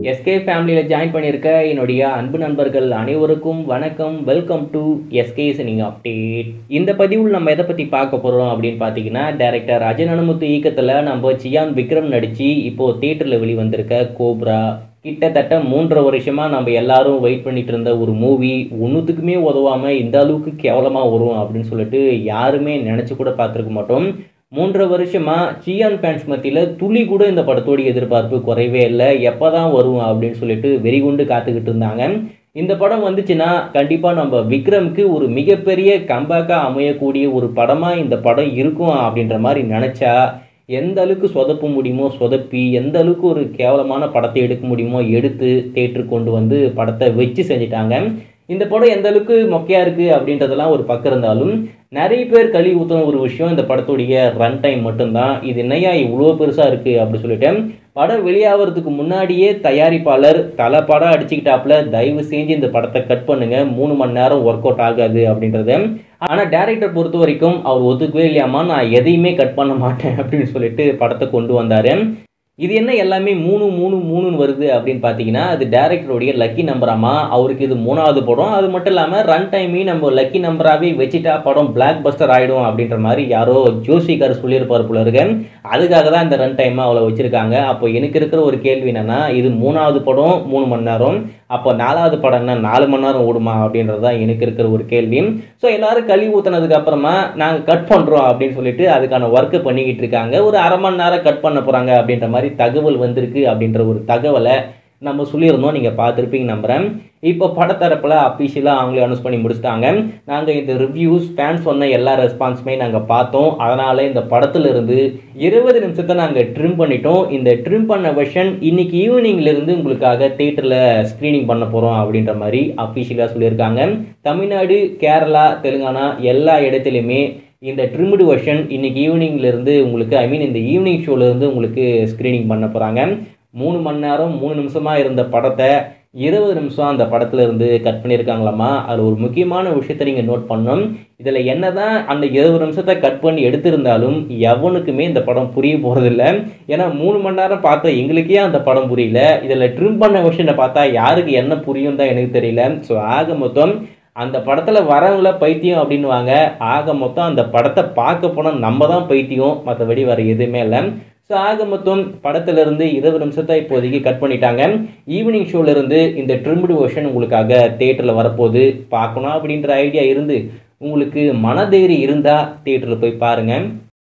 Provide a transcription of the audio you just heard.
SK ஃபேமிலியில் join பண்ணியிருக்க என்னுடைய அன்பு நண்பர்கள் அனைவருக்கும் வணக்கம் வெல்கம் டு எஸ்கே சினிங் அப்டேட் இந்த பதிவில் நம்ம எதை பற்றி பார்க்க போகிறோம் அப்படின்னு பார்த்தீங்கன்னா டேரக்டர் அஜய் அனுமுத்து இயக்கத்தில் நம்ம சியான் விக்ரம் நடித்து இப்போது தியேட்டரில் வெளிவந்திருக்க கோப்ரா கிட்டத்தட்ட மூன்றரை வருஷமாக நம்ம எல்லாரும் வெயிட் பண்ணிட்டு இருந்த ஒரு மூவி ஒன்றுத்துக்குமே உதவாமல் இந்த அளவுக்கு கேவலமாக வரும் அப்படின்னு சொல்லிட்டு யாருமே நினச்சி கூட பார்த்துருக்க மாட்டோம் மூன்றரை வருஷமா சியான் ஃபேன்ஸ் மத்தியில் துளி கூட இந்த படத்தோட எதிர்பார்ப்பு குறையவே இல்லை எப்போ தான் வரும் அப்படின்னு சொல்லிட்டு வெறிகுண்டு காத்துக்கிட்டு இருந்தாங்க இந்த படம் வந்துச்சுன்னா கண்டிப்பாக நம்ம விக்ரம்க்கு ஒரு மிகப்பெரிய கம்பேக்காக அமையக்கூடிய ஒரு படமாக இந்த படம் இருக்கும் அப்படின்ற மாதிரி நினச்சா எந்த அளவுக்கு சொதப்ப முடியுமோ சொதப்பி எந்த அளவுக்கு ஒரு கேவலமான படத்தை எடுக்க முடியுமோ எடுத்து தேட்டருக்கு கொண்டு வந்து படத்தை வச்சு செஞ்சிட்டாங்க இந்த படம் எந்த அளவுக்கு மொக்கையாக இருக்குது அப்படின்றதெல்லாம் ஒரு பக்கம் இருந்தாலும் நிறைய பேர் கழி ஊற்றின ஒரு விஷயம் இந்த படத்துடைய ரன் டைம் மட்டும்தான் இது என்னையா இவ்வளோ பெருசாக இருக்குது அப்படி சொல்லிட்டு படம் வெளியாகிறதுக்கு முன்னாடியே தயாரிப்பாளர் தலை படம் அடிச்சுக்கிட்டாப்புல தயவு செஞ்சு இந்த படத்தை கட் பண்ணுங்க மூணு மணி நேரம் ஒர்க் அவுட் ஆகாது அப்படின்றது ஆனால் டேரக்டர் பொறுத்த வரைக்கும் அவர் ஒத்துக்கவே இல்லையாமா நான் எதையுமே கட் பண்ண மாட்டேன் அப்படின்னு சொல்லிட்டு படத்தை கொண்டு வந்தார் இது என்ன எல்லாமே மூணு மூணு மூணுன்னு வருது அப்படின்னு பார்த்தீங்கன்னா அது டேரக்டருடைய லக்கி நம்பராமா அவருக்கு இது மூணாவது படம் அது மட்டும் இல்லாமல் ரன் டைமையும் நம்ம லக்கி நம்பராகவே வச்சுட்டா படம் பிளாக் பஸ்டர் ஆகிடும் அப்படின்ற மாதிரி யாரோ ஜோசிகார் சொல்லியிருப்பார் போல இருக்கு அதுக்காக தான் இந்த ரன் டைமை அவ்வளோ வச்சுருக்காங்க அப்போ எனக்கு இருக்கிற ஒரு கேள்வி என்னென்னா இது மூணாவது படம் மூணு மணி நேரம் அப்போ நாலாவது படம் என்ன நாலு மணி நேரம் ஓடுமா அப்படின்றது தான் எனக்கு இருக்கிற ஒரு கேள்வி ஸோ எல்லாரும் கழுவி ஊற்றினதுக்கு அப்புறமா நாங்கள் கட் பண்ணுறோம் அப்படின்னு சொல்லிட்டு அதுக்கான ஒர்க்கு பண்ணிக்கிட்டு இருக்காங்க ஒரு அரை மணி நேரம் கட் பண்ண போகிறாங்க அப்படின்ற மாதிரி தகவல் வந்திருக்கு அப்படின்ற ஒரு தகவலை நம்ம சொல்லியிருந்தோம் நீங்கள் பார்த்துருப்பீங்க நம்புகிறேன் இப்போ படத்தரப்பில் அஃபிஷியலாக அவங்களே அனௌன்ஸ் பண்ணி முடிச்சிட்டாங்க நாங்கள் இந்த ரிவ்யூஸ் ஃபேன்ஸ் சொன்ன எல்லா ரெஸ்பான்ஸுமே நாங்கள் பார்த்தோம் அதனால் இந்த படத்துலேருந்து இருபது நிமிஷத்தை நாங்கள் ட்ரிம் பண்ணிட்டோம் இந்த ட்ரிம் பண்ண வெர்ஷன் இன்னைக்கு ஈவினிங்லேருந்து உங்களுக்காக தேட்டரில் ஸ்க்ரீனிங் பண்ண போகிறோம் அப்படின்ற மாதிரி அஃபிஷியலாக சொல்லியிருக்காங்க தமிழ்நாடு கேரளா தெலுங்கானா எல்லா இடத்துலையுமே இந்த ட்ரிம்டு வெர்ஷன் இன்னைக்கு ஈவினிங்லேருந்து உங்களுக்கு ஐ மீன் இந்த ஈவினிங் ஷோலேருந்து உங்களுக்கு ஸ்க்ரீனிங் பண்ண போகிறாங்க மூணு மணி நேரம் மூணு நிமிஷமாக இருந்த படத்தை இருபது நிமிஷம் அந்த படத்தில் இருந்து கட் பண்ணியிருக்காங்களாமா அதில் ஒரு முக்கியமான விஷயத்தை நீங்கள் நோட் பண்ணணும் இதில் என்ன தான் அந்த இருபது நிமிஷத்தை கட் பண்ணி எடுத்திருந்தாலும் எவனுக்குமே இந்த படம் புரிய போகிறதில்ல ஏன்னா மூணு மணி நேரம் பார்த்தா எங்களுக்கே அந்த படம் புரியல இதில் ட்ரிம் பண்ண விஷயத்தை பார்த்தா யாருக்கு என்ன புரியும் தான் எனக்கு தெரியல ஸோ ஆக மொத்தம் அந்த படத்தில் வரவங்கள பைத்தியம் அப்படின்வாங்க ஆக மொத்தம் அந்த படத்தை பார்க்க போனால் நம்ம தான் பைத்தியம் மற்றபடி வேறு எதுவுமே இல்லை ஸோ ஆக மொத்தம் படத்திலிருந்து இருபது நிமிஷத்தை இப்போதைக்கு கட் பண்ணிட்டாங்க ஈவினிங் ஷோலேருந்து இந்த ட்ரிம்டு வெர்ஷன் உங்களுக்காக தேட்டரில் வரப்போகுது பார்க்கணும் அப்படின்ற ஐடியா இருந்து உங்களுக்கு மனதைரியம் இருந்தால் தேட்டரில் போய் பாருங்கள்